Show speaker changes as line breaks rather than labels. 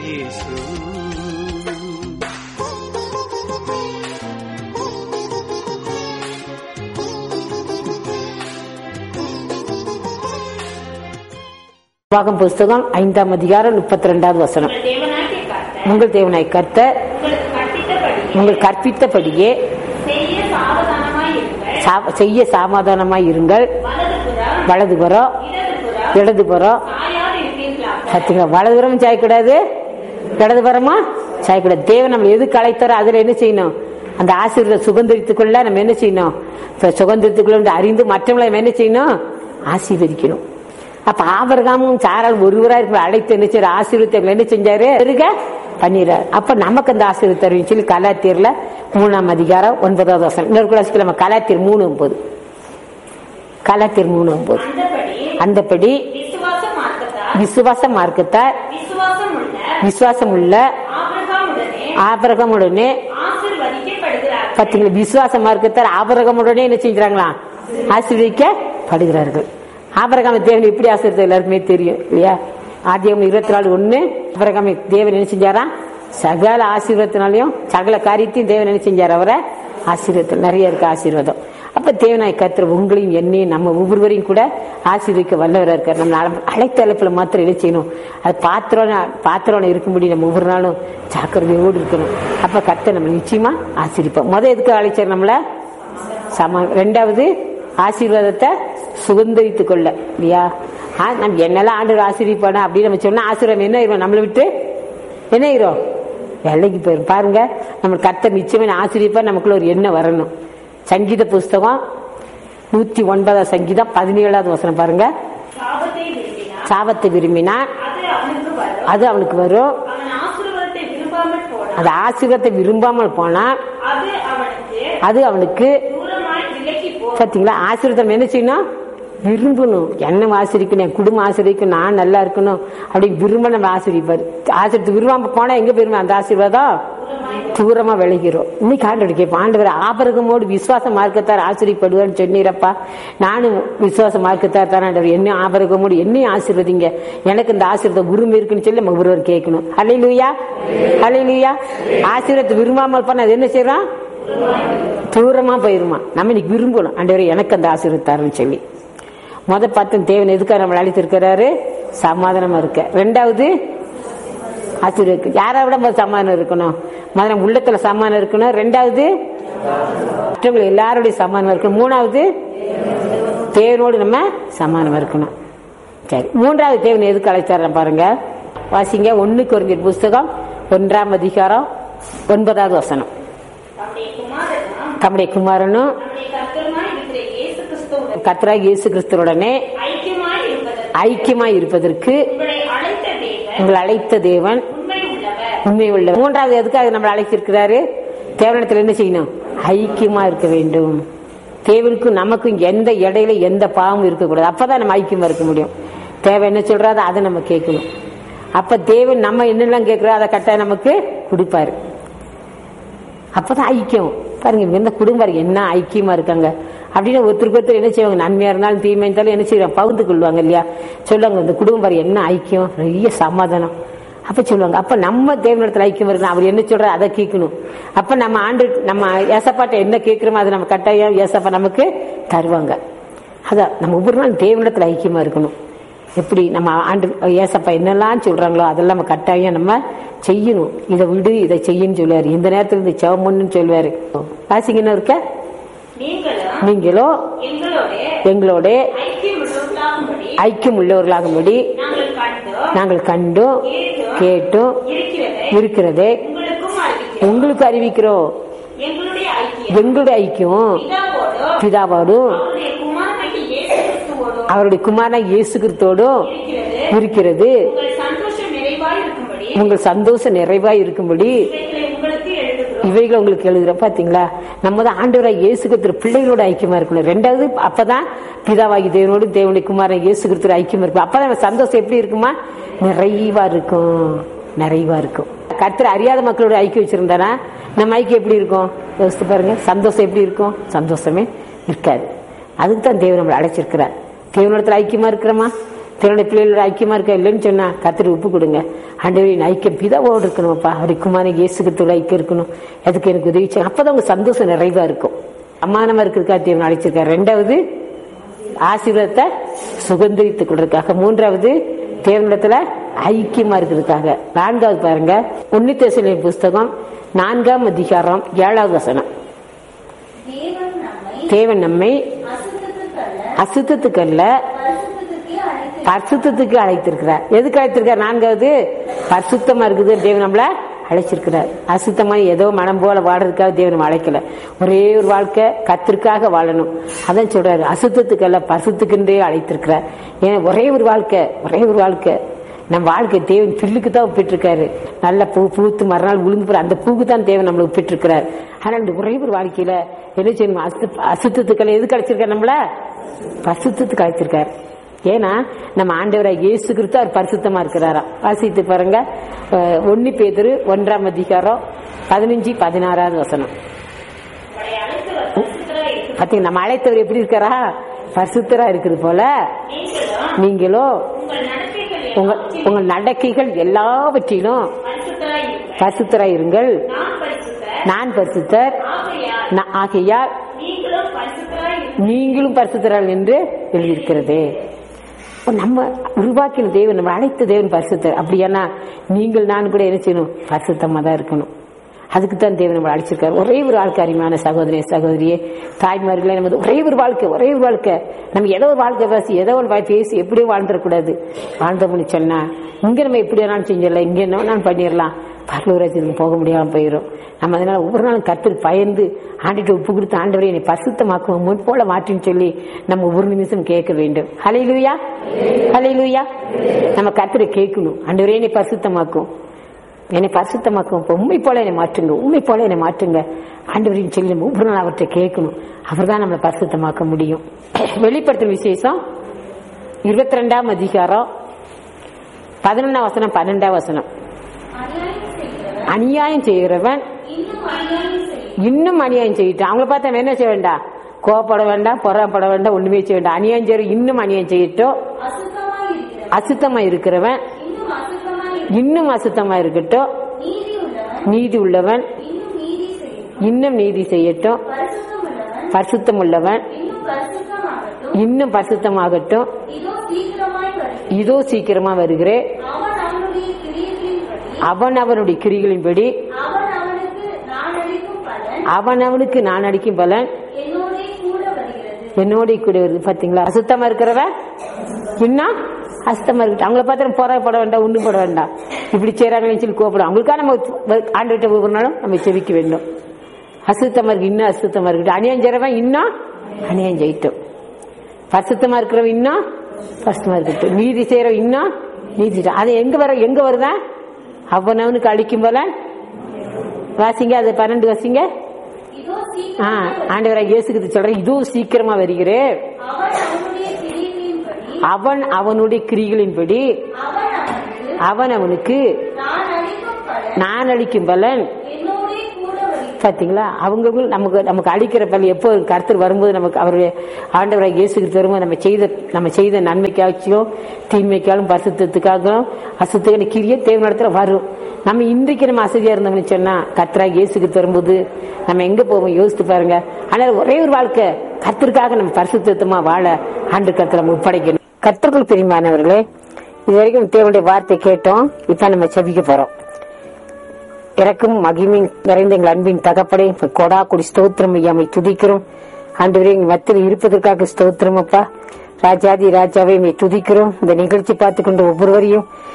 இயேசு
உபாகம் புஸ்தகம் ஐந்தாம் அதிகாரம் முப்பத்தி ரெண்டாவது வசனம்
உங்கள் தேவனாகிய கர்த்தர்
உங்கள் தேவனாய் கர்த்தர்
உங்களுக்கு கற்பித்தபடி
உங்கள் கற்பித்தபடியே
செய்ய சாவதானமாய் இருங்கள்
சா- செய்ய சமாதானமாய் இருங்கள்
வலதுபுறம்
வலதுபுறம்
இடதுபுறம்
இடதுபுறம்
சாயாது இருப்பீர்களாக
பார்த்தீங்களா வலதுபுறம் சாயக்கூடாது இடதுபுறமா சாயக்கூடாது தேவன் நம்ம எதுக்கு அழைத்தாரோ அதுல என்ன செய்யணும் அந்த ஆசீர்வாத சுதந்திரத்துக்குள்ள நம்ம என்ன செய்யணும் இப்ப சுதந்திரத்துக்குள்ள அறிந்து மற்றவங்களை நம்ம என்ன செய்யணும் ஆசீர்வதிக்கணும் அப்ப ஆபரகாமும் சாரால் ஒருவரா இருக்கிற அழைத்து என்ன செய்யற ஆசீர்வத்தை என்ன செஞ்சாரு இருக்க பண்ணிடுறாரு அப்ப நமக்கு அந்த ஆசீர்வாதம் தருவின்னு சொல்லி கலாத்தீர்ல மூணாம் அதிகாரம் ஒன்பதாவது வருஷம் இன்னொரு கூட நம்ம கலாத்தீர் மூணு ஒன்பது கலாத்தீர் மூணு ஒன்பது
அந்தபடி
அந்தபடி
விசுவாச மார்க்கத்தால்
விசுவாச மார்க்கத்தார்
விசுவாசம் உள்ள
விசுவாசம் உள்ள
ஆபிரகாமுடனே
ஆபரகமுடனே
ஆசீர்வதிக்கப்படுகிறார்கள்
பார்த்தீங்களா விசுவாச மார்க்கத்தார் ஆபரகமுடனே என்ன செஞ்சாங்களா ஆசீர்வதிக்கப்படுகிறார்கள் ஆபரகாம தேவன் எப்படி ஆசீர்வதித்தார் எல்லாருக்குமே தெரியும் இல்லையா ஆதியம் இருபத்தி நாலு ஒண்ணு ஆபரகாம தேவன் என்ன செஞ்சாரா சகல ஆசீர்வாதத்தினாலையும் சகல காரியத்தையும் தேவன் என்ன செஞ்சார் அவரை ஆசீர்வாதம் நிறைய இருக்கு ஆசீர்வாதம் அப்ப தேவனாய் கத்திர உங்களையும் என்னையும் நம்ம ஒவ்வொருவரையும் கூட ஆசீர்வதிக்க வல்லவரா இருக்கார் நம்ம அழ- அழைத்த அழைப்புல மாத்திரம் என்ன செய்யணும் அது பாத்திரம் பாத்திரம் இருக்கும்படி நம்ம ஒவ்வொரு நாளும் ஜாக்கிரதையோடு இருக்கணும் அப்ப கத்த நம்ம நிச்சயமா ஆசீர்விப்போம் முத எதுக்கு அழைச்சார் நம்மள சம ரெண்டாவது ஆசீர்வாதத்தை சுதந்திரித்துக் கொள்ள இல்லையா ஆ, நம்ம என்னெல்லாம் ஆண்டு ஆசீர்விப்பானா அப்படின்னு நம்ம சொன்னா ஆசீர்வாதம் என்ன ஆயிரும் நம்மளை விட்டு என்ன ஆயிரும் வேலைக்கு போயிரும் பாருங்க நம்ம கத்த நிச்சயமே ஆசிரியப்பா நமக்குள்ள ஒரு எண்ணம் வரணும் சங்கீத புஸ்தகம் நூத்தி ஒன்பதாம் சங்கீதம் பதினேழாவது வசனம் பாருங்க
சாபத்தை விரும்பினார்
சாபத்தை விரும்பினா
அது அவனுக்கு வரும்
அது அவனுக்கு வரும்
அவன் ஆசீர்வாதத்தை விரும்பாமல் போனான்
அந்த ஆசீர்வாதத்தை விரும்பாமல் போனா
அது அவனுக்கு
அது அவனுக்கு
தூரமாய் விலகி போ
பாத்தீங்களா ஆசீர்வாதம் என்ன செய்யணும் விரும்பணும் என்ன ஆசிரிக்கணும் என் குடும்பம் ஆசிரியக்கும் நான் நல்லா இருக்கணும் அப்படி விரும்ப நம்ம ஆசிரிப்பாரு ஆசிரியத்து விரும்பாம போனா எங்க போயிருமே அந்த ஆசீர்வாதம் தூரமா விளைகிறோம் இன்னைக்கு ஆண்டோட கேட்போம் ஆண்டவர் ஆபரகமோடு விசுவாச மார்க்கத்தார் ஆசிரியப்படுவார்னு சொன்னீரப்பா நானும் விசுவாச மார்க்கத்தார் தான் ஆண்டவர் என்ன ஆபரகமோடு என்னையும் ஆசீர்வதிங்க எனக்கு இந்த ஆசீர்வாதம் உரிமை இருக்குன்னு சொல்லி நம்ம ஒருவர் கேட்கணும் அலையிலுயா அலையிலுயா ஆசீர்வாதத்தை விரும்பாமல் பண்ண அது என்ன செய்யறான் தூரமா போயிருமா நம்ம இன்னைக்கு விரும்பணும் ஆண்டவரே எனக்கு அந்த ஆசீர்வத்தாருன்னு சொல்லி முத பார்த்து தேவன் எதுக்காக நம்மளை அழைத்திருக்கிறாரு சமாதானமா இருக்க ரெண்டாவது ஆசீர்வதிக்கு யாரை விட முதல்ல சமாதானம் இருக்கணும் முதல்ல நம்ம உள்ளத்துல சமாதானம் இருக்கணும் ரெண்டாவது மற்றவங்க எல்லாருடைய சமாதானம் இருக்கணும் மூணாவது தேவனோடு நம்ம சமாதானம் இருக்கணும் சரி மூன்றாவது தேவன் எதுக்கு அழைச்சாரு பாருங்க வாசிங்க ஒண்ணுக்கு ஒரு புஸ்தகம் ஒன்றாம் அதிகாரம் ஒன்பதாவது வசனம்
தம்முடைய குமாரனும்
தம்முடைய குமாரனும்
நம்முடைய கர்த்தருமாய் இருக்கிற இயேசு கிறிஸ்துவுடன்
கத்ராக இயேசு கிறிஸ்துவுடனே
ஐக்கியமாய் இருப்பதற்கு
ஐக்கியமாய் இருப்பதற்கு
உங்களை அழைத்த தேவன்
உங்களை அழைத்த தேவன்
உண்மை உள்ளவர்
உண்மை உள்ள மூன்றாவது எதுக்காக நம்மளை அழைத்திருக்கிறாரு தேவனிடத்தில் என்ன செய்யணும் ஐக்கியமா இருக்க வேண்டும் தேவனுக்கும் நமக்கும் எந்த இடையில எந்த பாவமும் இருக்கக்கூடாது அப்பதான் நம்ம ஐக்கியமா இருக்க முடியும் தேவை என்ன சொல்றாதோ அதை நம்ம கேட்கணும் அப்ப தேவன் நம்ம என்னெல்லாம் கேட்கிறோம் அதை கட்டாயம் நமக்கு கொடுப்பாரு அப்பதான் ஐக்கியம் பாருங்க இவங்க இந்த குடும்பம் பாருங்க, என்ன ஐக்கியமா இருக்காங்க அப்படின்னு ஒருத்தருக்கு ஒருத்தர் என்ன செய்வாங்க நன்மையா இருந்தாலும் தீமையா இருந்தாலும் என்ன செய்வாங்க பகிர்ந்து கொள்வாங்க இல்லையா சொல்லுவாங்க இந்த குடும்பம் பாரு என்ன ஐக்கியம் நிறைய சமாதானம் அப்ப சொல்லுவாங்க அப்ப நம்ம தேவனிடத்துல ஐக்கியம் இருக்கணும் அவர் என்ன சொல்ற அதை கேட்கணும் அப்ப நம்ம ஆண்டு நம்ம ஏசப்பாட்ட என்ன கேட்கிறோமோ அதை நம்ம கட்டாயம் ஏசப்பா நமக்கு தருவாங்க அதான் நம்ம ஒவ்வொரு நாள் தேவனிடத்துல ஐக்கியமா இருக்கணும் எப்படி நம்ம ஆண்டு ஏசப்பா என்னெல்லாம் சொல்றாங்களோ அதெல்லாம் நம்ம கட்டாயம் நம்ம செய்யணும் இதை விடு இதை செய்யன்னு சொல்லுவாரு இந்த நேரத்துல இந்த செவமன்னு சொல்லுவாரு வாசிங்கன்னு இருக்க
நீங்களும்
நீங்களோ
எங்களோட
எங்களோட
ஐக்கியம் உள்ளவர்களாகும்படி
ஐக்கியம் உள்ளவர்களாகும்படி
நாங்கள் கண்டோம்
நாங்கள் கண்டும் கேட்டும்
இருக்கிறதை
இருக்கிறதே
உங்களுக்கும் அறிவிக்கிறோம்
உங்களுக்கு அறிவிக்கிறோம்
எங்களுடைய ஐக்கியம்
எங்களுடைய ஐக்கியம்
பிதாவோடும்
பிதாவோடும்
அவருடைய குமாரனாகிய இயேசு கிறிஸ்துவோடும்
அவருடைய குமாரன் இயேசு கிறிஸ்தோடும்
இருக்கிறது
இருக்கிறது
உங்கள் சந்தோஷம் நிறைவாய் இருக்கும்படி
உங்கள் சந்தோஷம் நிறைவாய் இருக்கும்படி
இவைகளை உங்களுக்கு எழுதுகிறோம்
இவைகளை உங்களுக்கு எழுதுற பாத்தீங்களா நம்ம தான் ஆண்டவராய் இயேசு கிறிஸ்து பிள்ளைகளோட ஐக்கியமா இருக்கணும் ரெண்டாவது அப்பதான் பிதாவாகி தேவனோடு தேவனுடைய குமாரன் இயேசு கிறிஸ்து ஐக்கியமா இருக்கும் அப்பதான் நம்ம சந்தோஷம் எப்படி இருக்குமா நிறைவா இருக்கும் நிறைவா இருக்கும் கர்த்தர் அறியாத மக்களோட ஐக்கியம் வச்சிருந்தானா நம்ம ஐக்கியம் எப்படி இருக்கும் யோசித்து பாருங்க சந்தோஷம் எப்படி இருக்கும் சந்தோஷமே இருக்காது அதுக்கு தான் தேவன் நம்மளை அழைச்சிருக்கிறார் தேவனிடத்துல ஐக்கியமா இருக்கிறோமா தன்னுடைய பிள்ளைகளோட ஐக்கியமா இருக்க இல்லைன்னு சொன்னா கத்திரி உப்பு கொடுங்க ஆண்டவரின் ஐக்கியம் பிதாவோடு இருக்கணும்ப்பா அவருக்குமான இயேசுக்கத்தோட ஐக்கியம் இருக்கணும் அதுக்கு எனக்கு உதவி செய்யும் அப்பதான் உங்க சந்தோஷம் நிறைவா இருக்கும் அம்மானமா இருக்கிறதுக்கா தேவன் அழைச்சிருக்காரு ரெண்டாவது ஆசீர்வாதத்தை சுதந்திரித்துக் கொள்றதுக்காக மூன்றாவது தேவனிடத்துல ஐக்கியமா இருக்கிறதுக்காக நான்காவது பாருங்க உன்னித்தேசலின் புஸ்தகம் நான்காம் அதிகாரம் ஏழாவது வசனம்
தேவன் நம்மை
தேவன் நம்மை
அசுத்தத்துக்கல்ல
அசுத்தத்துக்கு அல்ல
பரிசுத்தத்துக்கே அழைத்து
பரிசுத்தத்துக்கு அழைத்திருக்கிறார் எதுக்கு அழைத்திருக்கார் நான்காவது பரிசுத்தமா இருக்குது தேவன் நம்மள அழைச்சிருக்கிறார் அசுத்தமா ஏதோ மனம் போல வாடுறதுக்காக தேவன் நம்மை அழைக்கல ஒரே ஒரு வாழ்க்கை கத்திற்காக வாழணும் அதான் சொல்றாரு அசுத்தத்துக்கு அல்ல பரிசுத்துக்குன்றே அழைத்திருக்கிறார் ஏன் ஒரே ஒரு வாழ்க்கை ஒரே ஒரு வாழ்க்கை நம்ம வாழ்க்கை தேவன் பில்லுக்கு தான் ஒப்பிட்டிருக்காரு நல்ல பூ பூத்து மறுநாள் விழுந்து போற அந்த பூக்கு தான் தேவன் நம்மளை ஒப்பிட்டிருக்கிறார் ஆனா இந்த ஒரே ஒரு வாழ்க்கையில என்ன செய்யணும் அசு அசுத்தத்துக்கெல்லாம் எது கிடைச்சிருக்காரு நம்மள பரிசுத்தத்துக்கு அழைச்சிருக்காரு ஏன்னா நம்ம ஆண்டவராக இயேசு கிறிஸ்து அவர் பரிசுத்தமா இருக்கிறாராம் வாசித்து பாருங்க அஹ், ஒன்னு பேதுரு ஒன்றாம் அதிகாரம் பதினஞ்சு பதினாறாவது வசனம்
உங்களை அழைத்தவர் பரிசுத்தராய் இருக்கிறார்.
பாத்தீங்க நம்ம அழைத்தவர் எப்படி இருக்காரா பரிசுத்தரா இருக்குது போல
நீங்களும்
நீங்களும்
உங்கள் நடத்தைகள்
உங்க
எல்லாவற்றிலும்
உங்கள் நடக்கைகள் எல்லாவற்றிலும்
பரிசுத்தராய் இருங்கள்.
பரிசுத்தராய் இருங்கள்
நான் பரிசுத்தர்
நான் பரிசுத்தர்
ஆகையால்
நா- ஆகையால்
நீங்களும் பரிசுத்தராய் இருங்கள்.
நீங்களும் பரிசுத்தரால் என்று எழுதியிருக்கிறது அப்ப நம்ம உருவாக்கின தேவன் நம்ம அழைத்த தேவன் பரிசுத்தர் அப்படியானா நீங்கள் நான் கூட என்ன செய்யணும் பரிசுத்தமா தான் இருக்கணும் அதுக்கு தான் தேவன் நம்ம அழைச்சிருக்காரு ஒரே ஒரு வாழ்க்கை அருமையான சகோதரிய சகோதரியே தாய்மார்களே நமது ஒரே ஒரு வாழ்க்கை ஒரே ஒரு வாழ்க்கை நம்ம ஏதோ ஒரு வாழ்க்கை பேசி ஏதோ ஒரு வாழ்க்கை பேசி எப்படியோ வாழ்ந்துடக்கூடாது வாழ்ந்தோம்னு சொன்னா இங்க நம்ம எப்படி வேணாலும் செஞ்சிடலாம் இங்க என்ன வேணாலும் பண்ணிடலாம் பரலூராஜ்யத்துக்கு போக முடியாம போயிடும் நம்ம அதனால ஒவ்வொரு நாளும் கத்தில் பயந்து ஆண்டுட்டு உப்பு கொடுத்து ஆண்டவரை என்னை பரிசுத்தமாக்குவோம் முன் போல மாற்றின்னு சொல்லி நம்ம ஒரு நிமிஷம் கேட்க வேண்டும் ஹலையிலுயா ஹலையிலுயா நம்ம கத்திர கேட்கணும் ஆண்டவரே என்னை பரிசுத்தமாக்கும் என்னை பரிசுத்தமாக்கும் இப்ப உண்மை போல என்னை மாற்றுங்க உண்மை போல என்னை மாற்றுங்க ஆண்டவரின் சொல்லி நம்ம ஒவ்வொரு நாள் அவர்கிட்ட கேட்கணும் அவர் தான் நம்மளை பரிசுத்தமாக்க முடியும் வெளிப்படுத்தும் விசேஷம் இருபத்தி ரெண்டாம் அதிகாரம் பதினொன்னாம் வசனம் பன்னெண்டாம் வசனம்
அநியாயம் செய்கிறவன்
அநியாயம் செய்கிறவன்
இன்னும்
இன்னும்
அநியாயம் செய்யும்
அநியாயம் செய்யிட்டு அவங்கள பார்த்தா அவன் என்ன செய்ய வேண்டாம் கோவப்பட வேண்டாம் பொறாப்பட வேண்டாம் ஒண்ணுமே செய்ய வேண்டாம் அநியாயம் செய்ய இன்னும் அநியாயம் செய்யட்டும்
அசுத்தமாய் இருக்கிறவன்
அசுத்தமா இருக்கிறவன்
இன்னும் அசுத்தமாய் இரு-
இன்னும் அசுத்தமா இருக்கட்டும்
நீதி உள்ளவன்
நீதி உள்ளவன்
இன்னும் நீதி செய்யும்
இன்னும் நீதி செய்யட்டும்
பரிசுத்தம் உள்ளவன்
பரிசுத்தம் உள்ளவன்
இன்னும் பரிசுத்தமாகட்டும்
இன்னும் பரிசுத்தமாகட்டும்
இதோ சீக்கிரமாய் வருகிறேன்
இதோ சீக்கிரமா வருகிறேன்
அவன் அவனுடைய கிரியைகளின்படி
அவன் அவனுடைய கிரிகளின்படி
அவன் அவனுக்கு நான் அளிக்கும் பலன்
அவன் அவனுக்கு நான் அடிக்கும் பலன்
என்னோடே கூட வருகிறது
என்னோட கூட வருது பாத்தீங்களா அசுத்தமா இருக்கிறவன் இன்னும் அசுத்தமா இருக்கட்டும் அவங்கள பார்த்து நம்ம போராடப்பட வேண்டாம் ஒண்ணும் பட வேண்டாம் இப்படி செய்யறாங்கன்னு சொல்லி கோபப்படும் அவங்களுக்காக நம்ம ஆண்டுகிட்ட ஒவ்வொரு நாளும் நம்ம செவிக்க வேண்டும் அசுத்தமா இருக்கு இன்னும் அசுத்தமா இருக்கட்டும் அநியாயம் செய்யறவன் இன்னும் அநியாயம் செய்யட்டும் பரிசுத்தமா இருக்கிறவன் இன்னும் பரிசுத்தமா இருக்கட்டும் நீதி செய்யறவன் இன்னும் நீதி செய்யட்டும். அது எங்க வர எங்க வருதா அவனவனுக்கு அழிக்கும் போல வாசிங்க அது பன்னெண்டு வாசிங்க
இதோ
ஆ,
சீக்கிரம்
ஆண்டவராக இயேசுக்கு சொல்றேன் இதுவும் சீக்கிரமா வருகிறேன்
அவன் அவனுடைய கிரியைகளின்படி
அவன் அவனுடைய கிரிகளின்படி
அவன் அவனுக்கு
அவன் அவனுக்கு
நான் அளிக்கும் பலன்
நான் அளிக்கும் பலன்
என்னோடே கூட வருகிறது
பாத்தீங்களா அவங்க நமக்கு நமக்கு அளிக்கிற பலன் எப்போ கருத்து வரும்போது நமக்கு அவருடைய ஆண்டவராக இயேசுக்கு வரும்போது நம்ம செய்த நம்ம செய்த நன்மைக்காச்சும் தீமைக்காலும் பரிசுத்தத்துக்காகவும் அசுத்தமான கிரியை தேவனிடத்துல வரும் நம்ம இன்றைக்கு நம்ம அசதியா இருந்தோம்னு சொன்னா கர்த்தராக இயேசுக்கு வரும்போது நம்ம எங்க போவோம் யோசித்து பாருங்க ஆனால் ஒரே ஒரு வாழ்க்கை கர்த்தருக்காக நம்ம பரிசுத்தமா வாழ ஆண்டு கர்த்தர் நம்ம ஒப்படைக்கணும் கர்த்தர்கள் பிரிமானவர்களே இது வரைக்கும் தேவனுடைய வார்த்தை கேட்டோம் இப்ப நம்ம செபிக்க போறோம் இறக்கும் மகிமை நிறைந்த எங்கள் அன்பின் தகப்படை கொடா கொடி ஸ்தோத்திரம் ஐயாமை துதிக்கிறோம் ஆண்டவரே எங்கள் மத்தியில் இருப்பதற்காக ஸ்தோத்திரம் அப்பா ராஜாதி ராஜாவை மை துதிக்கிறோம் இந்த நிகழ்ச்சி பார்த்து கொண்டு ஒவ்வொருவரையும்